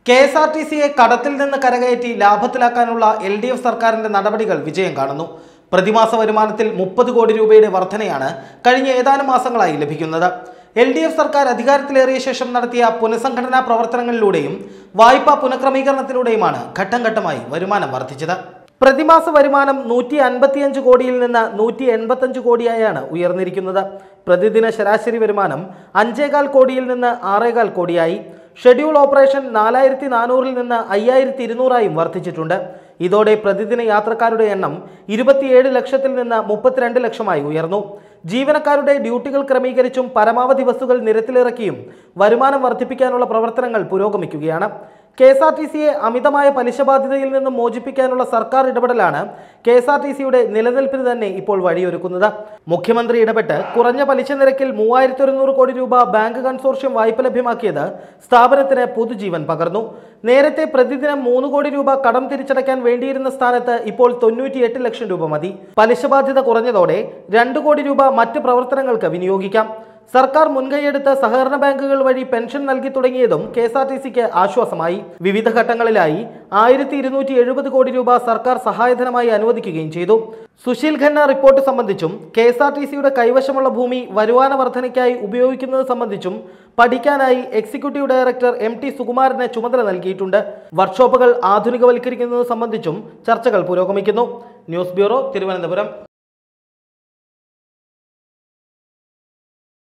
K S R T സിയെ കടത്തിൽ നിന്ന് കരകയറ്റി ലാഭത്തിലാക്കാനുള്ള എൽ ഡി എഫ് സർക്കാരിന്റെ നടപടികൾ വിജയം കാണുന്നു പ്രതിമാസ വരുമാനത്തിൽ മുപ്പത് കോടി രൂപയുടെ വർധനയാണ് കഴിഞ്ഞ ഏതാനും മാസങ്ങളായി ലഭിക്കുന്നത് എൽ ഡി എഫ് സർക്കാർ അധികാരത്തിലേറിയ ശേഷം നടത്തിയ പുനഃസംഘടനാ പ്രവർത്തനങ്ങളിലൂടെയും വായ്പാ പുനഃക്രമീകരണത്തിലൂടെയുമാണ് ഘട്ടം ഘട്ടമായി വരുമാനം വർദ്ധിച്ചത് പ്രതിമാസ വരുമാനം നൂറ്റി അൻപത്തിയഞ്ച് കോടിയിൽ നിന്ന് നൂറ്റി എൺപത്തഞ്ച് കോടിയായാണ് ഉയർന്നിരിക്കുന്നത് പ്രതിദിന ശരാശരി വരുമാനം അഞ്ചേകാൽ കോടിയിൽ നിന്ന് ആറേകാൽ കോടിയായി ഷെഡ്യൂൾ ഓപ്പറേഷൻ നാലായിരത്തി നാനൂറിൽ നിന്ന് അയ്യായിരത്തി ഇരുന്നൂറായും വർദ്ധിച്ചിട്ടുണ്ട് ഇതോടെ പ്രതിദിന യാത്രക്കാരുടെ എണ്ണം ഇരുപത്തിയേഴ് ലക്ഷത്തിൽ നിന്ന് മുപ്പത്തിരണ്ട് ലക്ഷമായി ഉയർന്നു ജീവനക്കാരുടെ ഡ്യൂട്ടികൾ ക്രമീകരിച്ചും പരമാവധി ബസ്സുകൾ നിരത്തിലിറക്കിയും വരുമാനം വർദ്ധിപ്പിക്കാനുള്ള പ്രവർത്തനങ്ങൾ പുരോഗമിക്കുകയാണ് കെ എസ് ആർ ടി സിയെ അമിതമായ പലിശ ബാധ്യതയിൽ നിന്നും മോചിപ്പിക്കാനുള്ള സർക്കാർ ഇടപെടലാണ് കെ എസ് ആർ ടി സിയുടെ നിലനിൽപ്പിന് തന്നെ ഇപ്പോൾ വഴിയൊരുക്കുന്നത് മുഖ്യമന്ത്രി ഇടപെട്ട് കുറഞ്ഞ പലിശ നിരക്കിൽ മൂവായിരത്തി ഒരുന്നൂറ് കോടി രൂപ ബാങ്ക് കൺസോർഷ്യം വായ്പ ലഭ്യമാക്കിയത് സ്ഥാപനത്തിന് പുതുജീവൻ പകർന്നു നേരത്തെ പ്രതിദിനം മൂന്ന് കോടി രൂപ കടം തിരിച്ചടയ്ക്കാൻ വേണ്ടിയിരുന്ന സ്ഥാനത്ത് ഇപ്പോൾ തൊണ്ണൂറ്റിയെട്ട് ലക്ഷം രൂപ മതി പലിശ ബാധ്യത കുറഞ്ഞതോടെ രണ്ട് കോടി രൂപ മറ്റ് പ്രവർത്തനങ്ങൾക്ക് വിനിയോഗിക്കാം സർക്കാർ മുൻകൈയെടുത്ത് സഹകരണ ബാങ്കുകൾ വഴി പെൻഷൻ നൽകി തുടങ്ങിയതും കെ എസ് ആർ ടി സിക്ക് ആശ്വാസമായി വിവിധ ഘട്ടങ്ങളിലായി ആയിരത്തി ഇരുന്നൂറ്റി എഴുപത് കോടി രൂപ സർക്കാർ സഹായധനമായി അനുവദിക്കുകയും ചെയ്തു സുശീൽ ഖന്ന റിപ്പോർട്ട് സംബന്ധിച്ചും കെ എസ് ആർ ടി സിയുടെ കൈവശമുള്ള ഭൂമി വരുമാന വർധനയ്ക്കായി ഉപയോഗിക്കുന്നത് സംബന്ധിച്ചും പഠിക്കാനായി എക്സിക്യൂട്ടീവ് ഡയറക്ടർ എം ടി സുകുമാരന് ചുമതല നൽകിയിട്ടുണ്ട് വർക്ക്ഷോപ്പുകൾ ആധുനികവൽക്കരിക്കുന്നത് സംബന്ധിച്ചും ചർച്ചകൾ പുരോഗമിക്കുന്നു ന്യൂസ് ബ്യൂറോ തിരുവനന്തപുരം